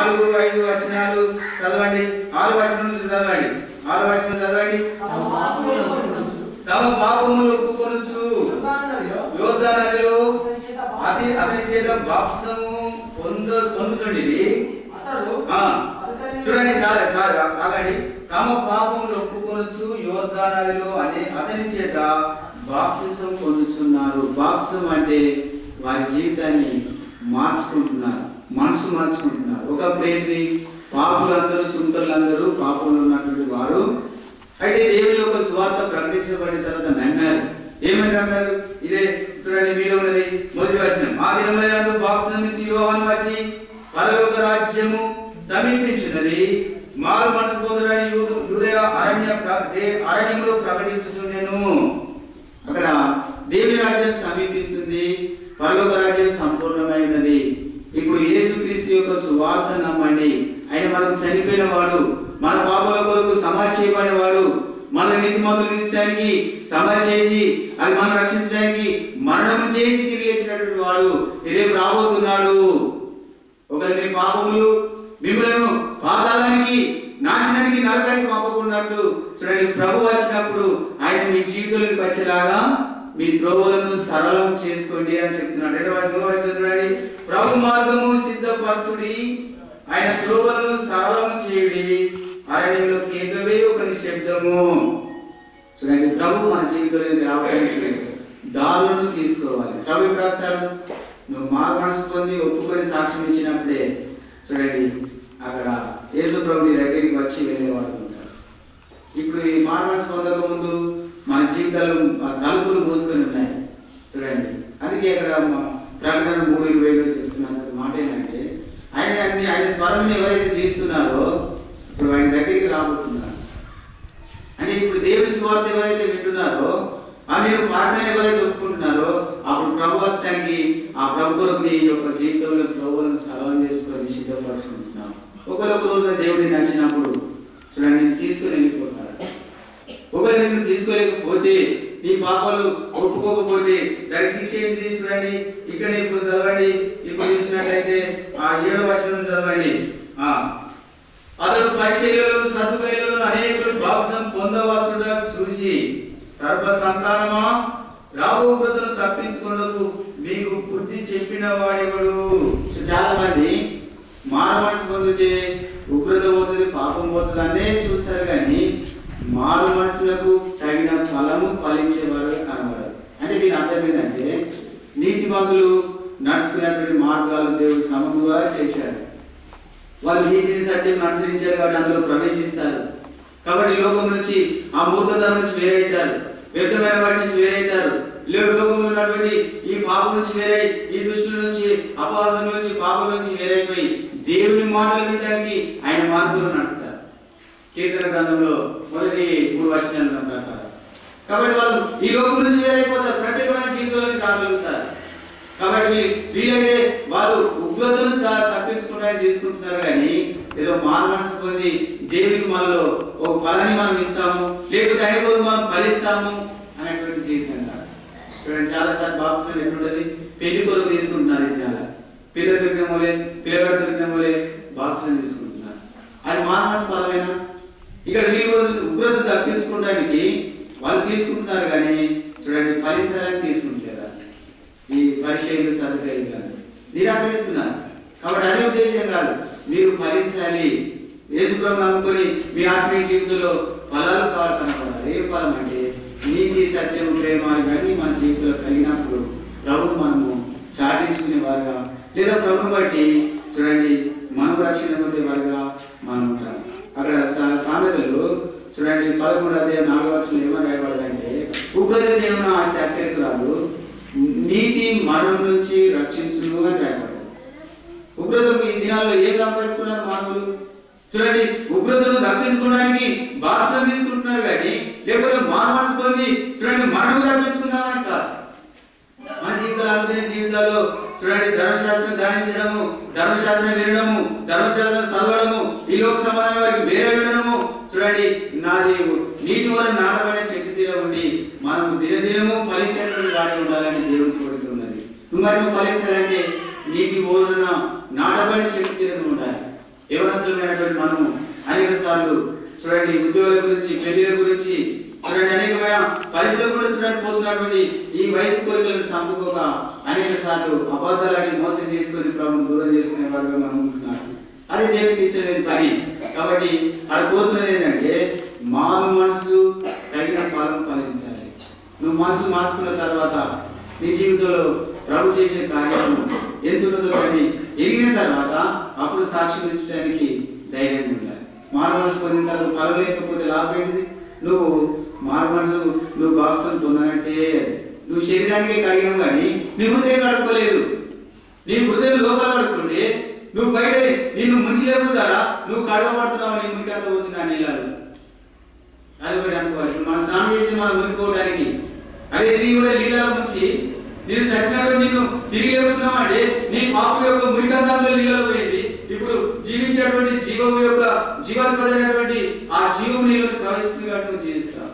నాలుగు ఐదు వచనాలు చదవండి ఆరు వచనం నుంచి చదవండి ఆరు వచనం చదవండి తమ పాపములను ఒప్పుకొనుచు. తమ పాపములు ఒప్పుకొనుచు యోర్దాను నదిలో యోర్దా నదిలో అతని చేత బాప్తిసం అతి అతని చేత బాప్సము పొంద పొందుచుండిరి అతడు ఆ, అనుసరించి- చూడండి చాలా చాలా ఆగండి తమ పాపములు ఒప్పుకొనుచు యోర్దా నదిలో అనే అతని చేత బాప్తిసం పొందుచున్నారు బాప్సం అంటే వారి జీవితాన్ని మార్చుకుంటున్నారు మనసు మార్చుకుంటున్నారు ఒకప్పుడు ఏంటిది పాపులందరూ సుంకరులందరూ పాపంలో ఉన్నటువంటి వారు అయితే దేవుని యొక్క సువార్త ప్రకటించబడిన తర్వాత నమ్మారు ఏమని నమ్మారు ఇదే చూడండి మీద ఉన్నది మొదటి వచనం ఆ దినములందు బాప్తిసం నుంచి యోహాను వచ్చి పరలోక రాజ్యము సమీపించినది మారు మనసు పొందడానికి యూదు యూదయ అరణ్య ప్ర- దే- అరణ్యంలో ప్రకటించుచుండెను అక్కడ దేవుని రాజ్యం సమీపిస్తుంది పరలోక రాజ్యం సంపూర్ణమైనది ఇప్పుడు యేసుక్రీస్తు యొక్క సువార్త నమ్మండి ఆయన మనకు చనిపోయిన వాడు మన పాపల కొరకు సమాధి చేయబడిన వాడు మన నీతి మందులు తీర్చడానికి సమాధి చేసి అది మనం రక్షించడానికి మరణం చేసి తిరిగి లేచినటువంటి వాడు రేపు రాబోతున్నాడు ఒకవేళ మీ పాపములు మిమ్మలను పాతాళానికి నాశనానికి నరకానికి పంపకున్నట్టు చూడండి ప్రభు వచ్చినప్పుడు ఆయన మీ జీవితంలోకి వచ్చేలాగా మీ త్రోవలను సరళం చేసుకోండి అని చెప్తున్నాడు రెండవ మూడవ వచనం చూడండి ప్రభు మార్గము సిద్ధపరచుడి ఆయన త్రోవలను సరళం చేయుడి అరణ్యంలో కేకవే ఒక నిశ్శబ్దము చూడండి ప్రభు మన జీవితంలోకి రావడానికి దారులను తీసుకోవాలి ప్రభు ఎప్పుడు వస్తాడు నువ్వు మారు మనసు పొంది ఒప్పుకొని సాక్ష్యం ఇచ్చినప్పుడే చూడండి అక్కడ యేసు ప్రభు నీ దగ్గరికి వచ్చి వెళ్ళేవాడు ఉంటాడు ఇప్పుడు ఈ మారు మనసు పొందక ముందు మన జీవితాలు ఆ తలుపులు మూసుకొని ఉన్నాయి చూడండి అందుకే అక్కడ మ- ప్రకటన మూడు ఇరవైలో చెప్తున్న మాట ఏంటంటే ఆయన అన్ని ఆయన స్వరం ఎవరైతే తీస్తున్నారో ఇప్పుడు ఆయన దగ్గరికి రాబోతున్నారు అంటే ఇప్పుడు దేవుని స్వార్థ ఎవరైతే వింటున్నారో ఆ మీరు పాటను ఎవరైతే ఒప్పుకుంటున్నారో అప్పుడు ప్రభు వచ్చడానికి ఆ ప్రభు కొరకు నీ యొక్క జీవితంలో ప్రభువులను సలహం చేసుకొని సిద్ధపరచుకుంటున్నాం ఒకరొక రోజున దేవుడిని నచ్చినప్పుడు చూడండి నేను తీసుకుని వెళ్ళిపోతాడు ఒకరు నిన్ను తీసుకోలేకపోతే నీ పాపాలు ఒప్పుకోకపోతే దాని శిక్ష ఏంటి చూడండి ఇక్కడ ఇప్పుడు చదవండి ఇప్పుడు చూసినట్లయితే ఆ ఏడవ వచనం చదవండి ఆ అతడు పరిచర్యలను సదుపాయాలను అనేకులు బాప్సం పొందవచ్చుట చూసి సర్వ సంతానమా రాబో బ్రతులను తప్పించుకున్నకు మీకు బుద్ధి చెప్పిన వాడెవడు చాలా మంది మారు మనసు పొందితే ఉగ్రత పోతుంది పాపం పోతుంది అనే చూస్తారు కానీ మారు మనసులకు తగిన ఫలము ఫలించేవారు కనబడరు అంటే దీని అర్థం ఏంటంటే నీతి నడుచుకునేటువంటి మార్గాలు దేవుడు సమముగా చేశాడు వాళ్ళు నీతిని సత్యం అనుసరించారు కాబట్టి అందులో ప్రవేశిస్తారు కాబట్టి ఈ లోకం నుంచి ఆ మూర్ఖతనం నుంచి వేరైతారు వ్యర్థమైన వాటి నుంచి వేరైతారు లేవు లోకంలో ఉన్నటువంటి ఈ పాపం నుంచి వేరై ఈ దుష్టుల నుంచి అపవాసం నుంచి పాపం నుంచి వేరైపోయి దేవుని మాటలు వినడానికి ఆయన మార్గంలో నడుస్తారు కీర్తన గ్రంథంలో మొదటి మూడు వచనాల ప్రకారం కాబట్టి వాళ్ళు ఈ లోకం నుంచి వేరైపోతారు ప్రత్యేకమైన జీవితంలోకి రాగలుగుతారు కాబట్టి వీ- వీలైతే వాళ్ళు ఉగ్రతను త- తప్పించుకోవడానికి తీసుకుంటున్నారు కానీ ఏదో మారు మనసు పొంది దేవునికి మనలో ఒక ఫలాన్ని మనం ఇస్తాము లేకపోతే ఆయన కోసం మనం ఫలిస్తాము అనేటువంటి జీవితం కాదు చూడండి చాలా సార్లు బాప్సం ఎట్లుంటది పెళ్లి కొరకు తీసుకుంటున్నారు ఇది అలా పిల్ల దొరికిన మూలే పిల్లగాడు దొరికిన మూలే బాప్సం తీసుకుంటున్నారు అది మానవ ఫలమేనా ఇక్కడ వీళ్ళు కూడా ఉగ్రత తప్పించుకోవడానికి వాళ్ళు తీసుకుంటున్నారు కానీ చూడండి ఫలించాలని తీసుకుంటారా ఈ పరిచయలు సదుపాయాలు కాదు నిరాకరిస్తున్నారు కాబట్టి అదే ఉద్దేశం కాదు మీరు ఫలించాలి యేసుప్రభు నమ్ముకొని మీ ఆత్మీయ జీవితంలో ఫలాలు కావాలి కనపడాలి ఏ ఫలం అంటే నీతి సత్యం ప్రేమ ఇవన్నీ మన జీవితంలో కలిగినప్పుడు ప్రభువు మనము చాటించుకునే వారుగా లేదా ప్రభుని బట్టి చూడండి మనం రక్షణ పొందే వారుగా మనం ఉంటాం అక్కడ సా- సామెతలు చూడండి పదమూడు అధ్యాయం నాలుగు వచ్చిన ఏమని రాయబడదంటే ఉగ్రత దేవుని ఆస్తి అక్కడికి రాదు నీతి మరణం నుంచి రక్షించును అని రాయబడింది ఉగ్రతకు ఈ దినాల్లో ఏం సంపాదించుకున్నారు మానవులు చూడండి ఉగ్రతను తప్పించుకోవడానికి బాప్సం తీసుకుంటున్నారు కానీ లేకపోతే మానవాసు పొంది చూడండి మరణం తప్పించుకుందామని కాదు మన జీవితాలు అనుదిన జీవితాల్లో చూడండి ధర్మశాస్త్రం ధ్యానించడము ధర్మశాస్త్రం వినడము ధర్మశాస్త్రం చదవడము ఈ లోక సమాధానం వారికి వేరే వినడము చూడండి నాది నీటి వల్ల నాటబడిన చెట్టు తీర ఉండి మనం దినదినము ఫలించేటువంటి వాడి ఉండాలని దేవుడు కోరుతున్నది నువ్వు మరి నువ్వు ఫలించాలంటే నీటి ఓరున నాటబడిన చెట్టు తీరను ఉండాలి యవనస్తులమైనటువంటి మనము అనేక సార్లు చూడండి ఉద్యోగాల గురించి పెళ్లిల గురించి చూడండి అనేకమైన పరిస్థితులు కూడా చూడండి పోతున్నటువంటి ఈ వయసు కోరికలను చంపుకోక అనేక సార్లు అబద్ధాలని మోసం చేసుకొని ప్రభుత్వం దూరం చేసుకునే వారుగా మనం ఉంటున్నాం అది దేవునికి ఇష్టం లేని పని కాబట్టి అక్కడ కోరుతున్నది ఏంటంటే మారు మనసు తగిన ఫలం ఫలించాలి నువ్వు మనసు మార్చుకున్న తర్వాత నీ జీవితంలో ప్రభు చేసే కార్యము ఎంత ఉన్నదో కానీ ఎరిగిన తర్వాత అప్పుడు సాక్ష్యం ఇచ్చడానికి ధైర్యం ఉండాలి మారు మనసు పొందిన తర్వాత ఫలం లేకపోతే లాభం ఏంటిది నువ్వు మారు మనసు నువ్వు బాక్సం పొందాలంటే నువ్వు శరీరానికే కడిగినావు కానీ నీ హృదయం కడుక్కోలేదు నీ హృదయం లోపల కడుక్కుంటే నువ్వు బయట నిన్ను ముంచి లేపుతారా నువ్వు కడగబడుతున్నావు నీ మునికంత పోతుంది ఆ నీళ్ళలో అది కూడా అనుకోవాలి ఇప్పుడు మనం స్నానం చేసి మనం మునిపోవడానికి అదే ఇది కూడా నీళ్ళలో ముంచి నేను చచ్చినప్పుడు నిన్ను తిరిగి లేపుతున్నావు అంటే నీ పాపం యొక్క మునికంతంలో నీళ్ళలో పోయింది ఇప్పుడు జీవించేటువంటి జీవం యొక్క జీవాధిపతి ఆ జీవం నీళ్ళని ప్రవహిస్తుంది కాబట్టి నువ్వు జీవిస్తావు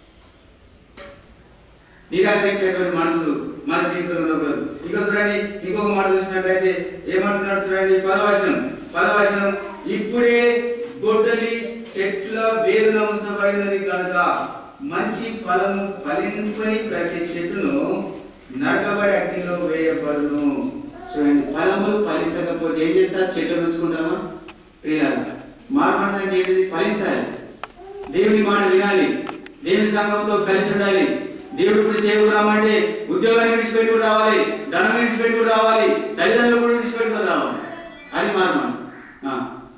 నిరాకరించేటువంటి మనసు మన జీవితంలో ఉండకూడదు ఇక చూడండి ఇంకొక మాట చూసినట్లయితే ఏమంటున్నాడు చూడండి పదవచనం పదవచనం ఇప్పుడే గొడ్డలి చెట్ల వేరున ఉంచబడినది కనుక మంచి ఫలము ఫలింపని ప్రతి చెట్టును నరకబడి అగ్నిలో వేయబడును చూడండి ఫలములు ఫలించకపోతే ఏం చేస్తారు చెట్లు ఉంచుకుంటామా ప్రియాలి మారు మనసు అంటే ఏంటిది ఫలించాలి దేవుని మాట వినాలి దేవుని సంఘంతో కలిసి ఉండాలి దేవుడు ఇప్పుడు సేవకు రామంటే ఉద్యోగాన్ని విడిచిపెట్టుకు రావాలి ధనం విడిచిపెట్టుకు రావాలి తల్లిదండ్రులు కూడా విడిచిపెట్టుకుని రావాలి అది మారు మనసు ఆ.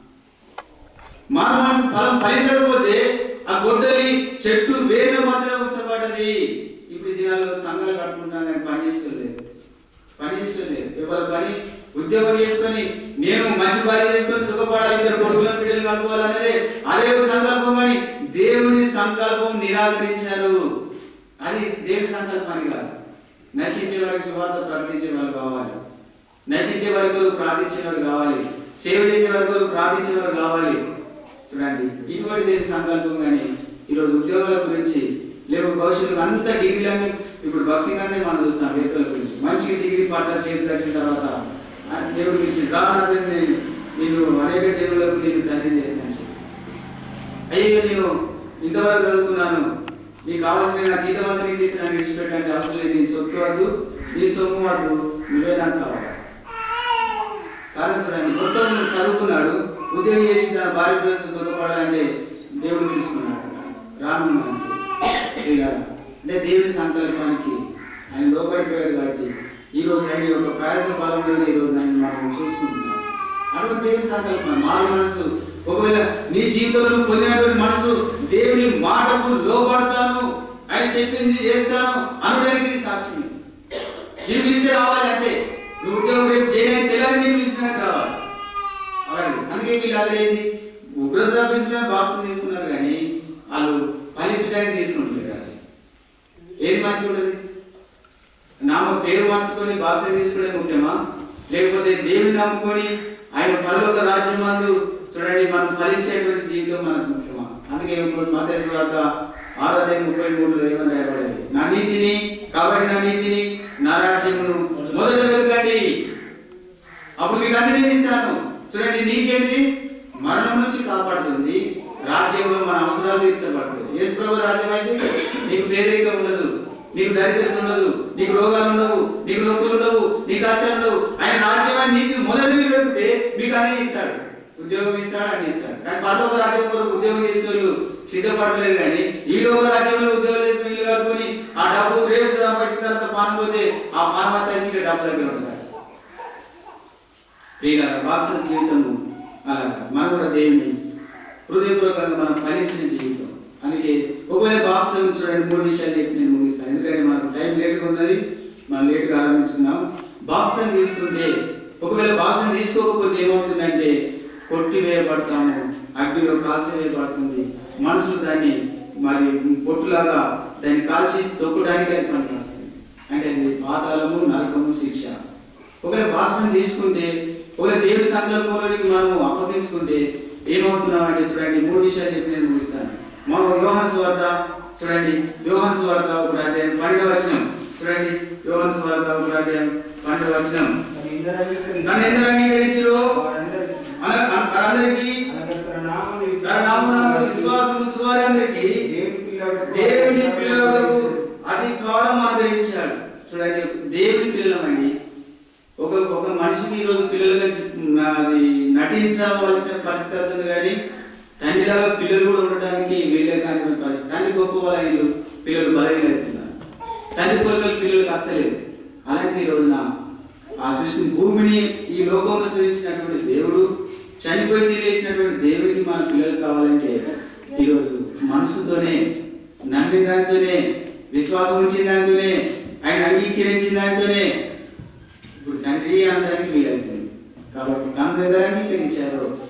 మారు మనసు ఫలం ఫలించకపోతే ఆ గొడ్డలి చెట్టు వేరే మధ్యలో ఉంచబడ్డది ఇప్పుడు ఈ దినాల్లో సంఘాలు కట్టుకుంటాం కానీ పని చేసుకోలేదు పని చేసుకోలేదు ఎవరి పని ఉద్యోగం చేసుకొని నేను మంచి భార్య చేసుకొని సుఖపడాలి ఇద్దరు కొడుకులను బిడ్డలు కలుపుకోవాలనేది అదే ఒక సంకల్పం కానీ దేవుని సంకల్పం నిరాకరించారు అది దేవుని సంకల్పాన్ని కాదు నశించే వారికి సువార్త ప్రకటించే వాళ్ళు కావాలి నశించే వరకు ప్రార్థించే వారు కావాలి సేవ చేసే వరకు ప్రార్థించే వారు కావాలి చూడండి ఇటువంటి దేని సంకల్పం కానీ ఈరోజు ఉద్యోగాల గురించి లేవు భవిష్యత్తు అంత డిగ్రీలన్నీ ఇప్పుడు బాక్సింగ్ అనే మనం చూస్తాం వ్యక్తుల గురించి మంచి డిగ్రీ పట్టా చేతికి వచ్చిన తర్వాత ఆ దేవుడు పిలిచి రానాథని నేను నేను అనేక జనులకు నేను తండ్రి చేసినాను అయ్యో నేను ఇంతవరకు చదువుకున్నాను నీకు కావాల్సిన నా జీతం అంతా నీకు తీసి నన్ను విడిచిపెట్టడానికి అవసరం లేదు నీ సొత్తు వద్దు నీ సొమ్ము వద్దు నువ్వే నాకు కావాలి కారణం చూడండి మొత్తం నువ్వు చదువుకున్నాడు ఉద్యోగం చేసి తన భార్య పిల్లలతో సుఖపడాలంటే దేవుడు పిలుచుకున్నాడు రాను మంచి అంటే దేవుని సంకల్పానికి ఆయన లోపడిపోయాడు కాబట్టి ఈ రోజు ఆయన యొక్క ప్రయాస ఫలంలో ఈ రోజు ఆయన మనం చూసుకుంటున్నాం అటువంటి దేవుని సంకల్పం మారు మనసు ఒకవేళ నీ జీవితంలో నువ్వు పొందినటువంటి మనసు దేవుని మాటకు లోపడతాను ఆయన చెప్పింది చేస్తాను అనడానికి ఇది సాక్ష్యం నేను పిలిస్తే రావాలి అంటే నువ్వు ఉద్యోగం రేపు చేయడానికి తెల్లారి నేను పిలిచినట్టు రావాలి అలాగే అందుకే వీళ్ళు ఏంది ఉగ్రత పిలిచిన బాక్స్ తీసుకున్నారు కానీ వాళ్ళు ఫలించడానికి తీసుకుంటారు కదా ఏది మంచిగా ఉంటుంది నామ పేరు మార్చుకొని బాక్స్ తీసుకునే ముఖ్యమా లేకపోతే దేవుని నమ్ముకొని ఆయన పరలోక రాజ్యమందు చూడండి మనం ఫలించేటువంటి జీవితం మనకు ముఖ్యమా అందుకే ఇప్పుడు మతేశ్వర ఆరాధన ముప్పై మూడులో ఏమని రాయబడేది నా నీతిని కాబట్టి నా నీతిని నా రాజ్యమును మొదట వెతకండి అప్పుడు మీకు అన్ని నేను ఇస్తాను చూడండి నీకేంటిది మరణం నుంచి కాపాడుతుంది రాజ్యంలో మన అవసరాలు తీర్చబడుతుంది యేసు ప్రభు రాజ్యం అయితే నీకు పేదరికం ఉండదు నీకు దరిద్రత ఉండదు నీకు రోగాలు ఉండవు నీకు నొప్పులు ఉండవు నీకు కష్టాలు ఉండవు ఆయన రాజ్యం అని నీకు మొదటి మీరు వెళ్తే మీకు అన్ని ఇస్తాడు ఉద్యోగం ఇస్తాడు అన్ని ఇస్తాడు కానీ పరలోక రాజ్యం కొరకు ఉద్యోగం చేసిన వాళ్ళు సిద్ధపడలేదు కానీ ఈ లోక రాజ్యంలో ఉద్యోగం చేసిన ఇల్లు కట్టుకొని ఆ డబ్బు రేపు సంపాదించిన తర్వాత పానం పోతే ఆ పానం అంతా ఇచ్చిన డబ్బు దగ్గర ఉంటుంది ప్రియులారా వాక్స జీవితము అలాగా మనం కూడా దేవుని హృదయపూర్వకంగా మనం ఫలించిన జీవితం అందుకే ఒకవేళ బాక్స్ చూడండి మూడు విషయాలు చెప్పి నేను ముగిస్తాను ఎందుకంటే మనకు టైం లేట్గా ఉన్నది మనం లేట్గా ఆరంభించుకున్నాం బాక్స్ అని తీసుకుంటే ఒకవేళ బాక్స్ అని తీసుకోకపోతే ఏమవుతుందంటే కొట్టి వేయబడతాము అగ్నిలో కాల్చి వేయబడుతుంది మనుషులు దాన్ని మరి పొట్టులాగా దాన్ని కాల్చి తొక్కడానికి అది పనికొస్తుంది అంటే అది పాతాళము నరకము శిక్ష ఒకవేళ బాక్స్ని తీసుకుంటే ఒకవేళ దేవుడి సంకల్పంలోనికి మనము అప్పగించుకుంటే ఏమవుతున్నామంటే చూడండి మూడు విషయాలు చెప్పి నేను ముగిస్తాను మనం యోహాన్ స్వార్త చూడండి యోహాన్ స్వార్త ఒక అధ్యాయం పన్నెండవ వచనం చూడండి యోహాన్ స్వార్త ఒక అధ్యాయం పన్నెండవ వచనం నన్ను ఎందుకు అంగీకరించరు అన- అన- వారందరికీ అండి ఒక ఒక మనిషికి ఈరోజు పిల్లలుగా మ్, అది నటించవలసిన పరిస్థితి అవుతుంది కానీ తండ్రిలాగా పిల్లలు కూడా ఉండడానికి వీళ్ళే కాని పరిస్థితి తండ్రి గొప్ప వాళ్ళు పిల్లలు బలహీనవుతున్నారు తండ్రి కొడుకులు పిల్లలు కాస్తలేదు అలాంటి ఈ రోజున ఆ సృష్టి భూమిని ఈ లోకంలో సృష్టించినటువంటి దేవుడు చనిపోయి తిరిగేసినటువంటి దేవుడికి మన పిల్లలు కావాలంటే ఈరోజు మనసుతోనే నమ్మిన దాంతోనే విశ్వాసం ఉంచిన దాంతోనే ఆయన అంగీకరించిన దాంతోనే ఇప్పుడు తండ్రి అనడానికి వీలవుతుంది కాబట్టి తండ్రి దగ్గర అంగీకరించారు